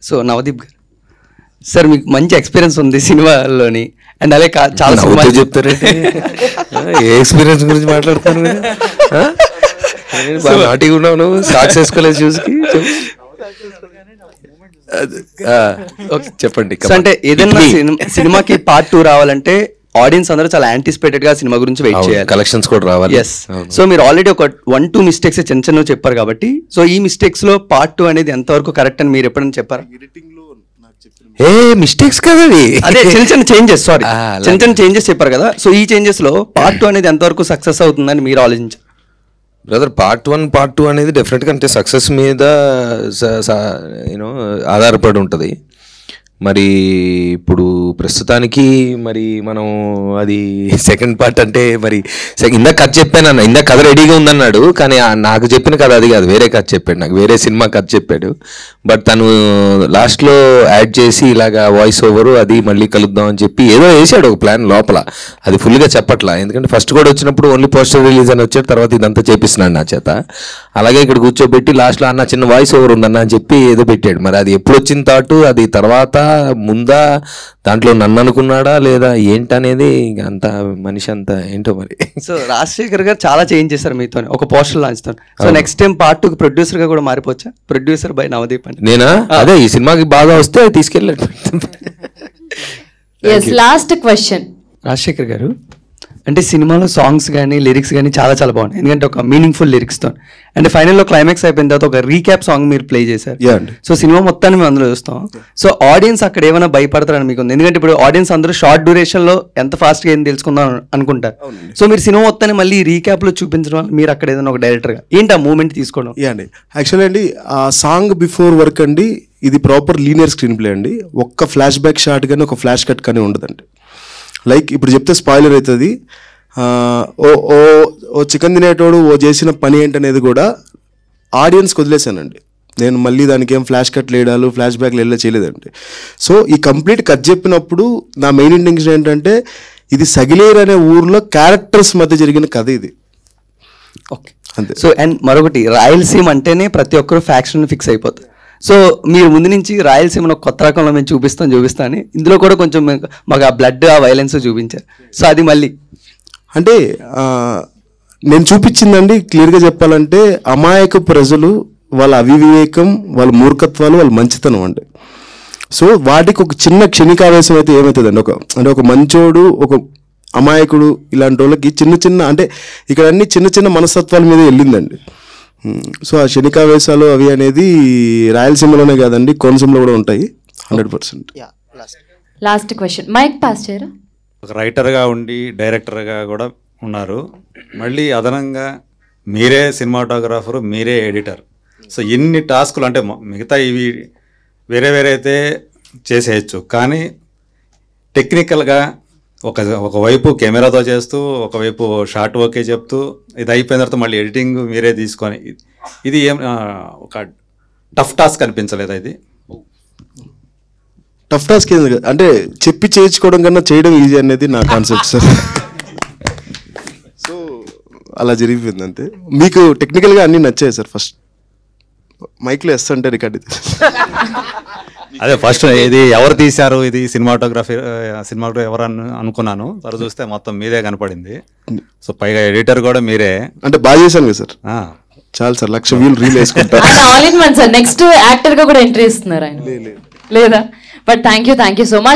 So Navdeep గారు sir మీకు మంచి ఎక్స్పీరియన్స్ ఉంది సినిమాలోని అండ్ అలాగే కా- చాలా నవ్వుతూ సినిమాలు చెప్తారంటే ఏ ఎక్స్పీరియన్స్ గురించి మాట్లాడుతాను మీరు? ఆ? ఏ, బాగా నాటిగా ఉన్నావు నువ్వు సాక్స్ వేసుకోలేదు చూసి ఓకే చెప్పండి సో అంటే ఏదైనా సినిమా సినిమాకి పార్ట్ టూ రావాలంటే ఆడియన్స్ అందరూ చాలా యాంటిసిపేటెడ్ గా సినిమా గురించి వెయిట్ చేయాలి కలెక్షన్స్ కూడా రావాలి ఎస్ సో మీరు ఆల్రెడీ ఒక వన్ టూ మిస్టేక్స్ చిన్న చిన్నవి చెప్పారు కాబట్టి సో ఈ మిస్టేక్స్ లో పార్ట్ టూ అనేది ఎంతవరకు కరెక్ట్ అని మీరు ఎప్పుడైనా చెప్పారా ఏ మిస్టేక్స్ కదవి అదే చిన్న చిన్న చేంజెస్ సారీ ఆ, అలాగే. చిన్న చిన్న చేంజెస్ చెప్పారు కదా సో ఈ చేంజెస్ లో పార్ట్ టూ అనేది ఎంతవరకు సక్సెస్ అవుతుందని మీరు ఆలోచించారు brother part one part two అనేది డెఫినెట్గా అంటే సక్సెస్ మీద యూనో ఆధారపడి ఉంటుంది మరి ఇప్పుడు ప్రస్తుతానికి మరి మనం అది సెకండ్ పార్ట్ అంటే మరి సె- ఇందాక కథ చెప్పాను అన్న ఇందాక కథ రెడీగా ఉందన్నాడు కానీ ఆ నాకు చెప్పిన కథ అది కాదు వేరే కథ చెప్పాడు నాకు వేరే సినిమా కథ చెప్పాడు బట్ తను లాస్ట్లో యాడ్ చేసి ఇలాగా వాయిస్ ఓవర్ అది మళ్ళీ కలుద్దాం అని చెప్పి ఏదో వేసాడు ఒక ప్లాన్ లోపల అది ఫుల్గా చెప్పట్లా ఎందుకంటే ఫస్ట్ కూడా వచ్చినప్పుడు ఓన్లీ పోస్టర్ రిలీజ్ అని వచ్చాడు తర్వాత ఇదంతా చేపిస్తున్నాడు నా చేత అలాగే ఇక్కడ కూర్చోబెట్టి లాస్ట్లో అన్న చిన్న వాయిస్ ఓవర్ ఉందన్న అని చెప్పి ఏదో పెట్టాడు మరి అది ఎప్పుడు వచ్చిన థాట్ అది తర్వాత ముందా దాంట్లో నన్ను అనుకున్నాడా లేదా ఏంటనేది ఇంక అంత మనిషి అంత ఏంటో మరి సో రాజశేఖర్ గారు చాలా చేంజ్ చేశారు మీతో ఒక పోస్టర్ లాంచ్ తో so next time part two producer గా కూడా మారిపోవచ్చా ప్రొడ్యూసర్ బై నవదీప్ అని నేనా అదే ఈ సినిమాకి బాగా వస్తే తీసుకెళ్ళాడు ఎస్ లాస్ట్ క్వశ్చన్ రాజశేఖర్ గారు అంటే సినిమాలో సాంగ్స్ కానీ లిరిక్స్ కానీ చాలా చాలా బాగున్నాయి ఎందుకంటే ఒక మీనింగ్ఫుల్ లిరిక్స్తో అండ్ ఫైనల్లో క్లైమాక్స్ అయిపోయిన తర్వాత ఒక రీక్యాప్ సాంగ్ మీరు ప్లే చేశారు Yeah అండి. సో సినిమా మొత్తాన్ని మేము అందులో చూస్తాం సో ఆడియన్స్ అక్కడ ఏమైనా భయపడతారని మీకు ఉంది ఎందుకంటే ఇప్పుడు ఆడియన్స్ అందరూ షార్ట్ డ్యూరేషన్ లో ఎంత ఫాస్ట్ గా ఏం తెలుసుకుందాం అనుకుంటారు సో మీరు సినిమా మొత్తాన్ని మళ్ళీ రీక్యాప్ లో చూపించడం వల్ల మీరు అక్కడ ఏదైనా ఒక డైరెక్టర్ గా ఏంటి ఆ మూమెంట్ తీసుకోవడం యా అండి యాక్చువల్లీ అండి ఆ సాంగ్ బిఫోర్ వర్క్ అండి ఇది ప్రాపర్ లీనియర్ స్క్రీన్ ప్లే అండి ఒక్క ఫ్లాష్ బ్యాక్ షాట్ కానీ ఒక ఫ్లాష్ కట్ కానీ ఉండదండి లైక్ ఇప్పుడు చెప్తే స్పాయిలర్ అవుతుంది ఆ, ఓ ఓ ఓ చికెన్ తినేటోడు ఓ చేసిన పని ఏంటనేది కూడా ఆడియన్స్కి వదిలేశానండి నేను మళ్ళీ దానికి ఏం ఫ్లాష్ కట్ లేడాలు ఫ్లాష్ బ్యాక్ లేడా చేయలేదండి సో ఈ కంప్లీట్ కట్ చెప్పినప్పుడు నా మెయిన్ ఇంటెన్షన్ ఏంటంటే ఇది సగిలేరు అనే ఊర్లో క్యారెక్టర్స్ మధ్య జరిగిన కథ ఇది ఓకే అంతే సో అండ్ మరొకటి రాయలసీమ అంటేనే ప్రతి ఒక్కరు ఫ్యాక్షన్ ఫిక్స్ అయిపోతుంది సో మీరు ముందు నుంచి రాయలసీమను ఒక కొత్త రకంలో మేము చూపిస్తాం చూపిస్తాం అని ఇందులో కూడా కొంచెం మీకు- మాకు ఆ బ్లడ్ ఆ వైలెన్స్ చూపించారు సో అది మళ్ళీ అంటే ఆ, నేను చూపించిందండి క్లియర్గా చెప్పాలంటే అమాయక ప్రజలు వాళ్ళ అవివేకం వాళ్ళ మూర్ఖత్వాలు వాళ్ళ మంచితనం అండి సో వాటికి ఒక చిన్న క్షణికావేశం అయితే ఏమవుతుందండి ఒక అంటే ఒక మంచోడు ఒక అమాయకుడు ఇలాంటి వాళ్ళకి చిన్న చిన్న అంటే ఇక్కడ అన్ని చిన్న చిన్న మనస్తత్వాల మీద వెళ్ళిందండి ఉమ్, సో ఆ క్షణికావేశాలు అవి అనేది రాయలసీమలోనే కాదండి కోనసీమలో కూడా ఉంటాయి hundred percent last question mic pass చేయరా ఒక రైటర్గా ఉండి డైరెక్టర్గా కూడా ఉన్నారు మళ్ళీ అదనంగా మీరే సినిమాటోగ్రాఫరు మీరే ఎడిటర్ సో ఎన్ని టాస్కులు అంటే మ- మిగతా ఇవి వేరే వేరే అయితే చేసేయచ్చు కానీ టెక్నికల్గా ఒక ఒకవైపు కెమెరాతో చేస్తూ ఒకవైపు షార్ట్ ఓకే చెప్తూ ఇది అయిపోయిన తర్వాత మళ్ళీ ఎడిటింగ్ మీరే తీసుకొని ఇది ఏం ఆ, ఒక టఫ్ టాస్క్ అనిపించలేదా ఇది టఫ్ టాస్క్ ఏంది కదా అంటే చెప్పి చేయించుకోవడం కన్నా చేయడం ఈజీ అనేది నా కాన్సెప్ట్ సార్ సో అలా జరిగిపోయింది అంతే మీకు టెక్నికల్గా అన్నీ నచ్చాయి సార్ ఫస్ట్ మైక్లో ఎస్ అంటే రికార్డ్ ఇది అదే ఫస్ట్ ఇది ఎవరు తీశారు ఇది సినిమాటోగ్రఫీ సినిమాటోగ్రఫీ ఎవరు అను అనుకున్నాను తర్వాత చూస్తే మొత్తం మీదే కనపడింది సో పైగా ఎడిటర్ కూడా మీరే అంటే బాగా చేశాను కదా సార్ ఆ, చాలు సార్ లక్ష వ్యూలు రీల్ వేసుకుంటా ఆయన all in one sir next actor గా కూడా ఎంట్రీ ఇస్తున్నారు ఆయన లేదా but thank you thank you so much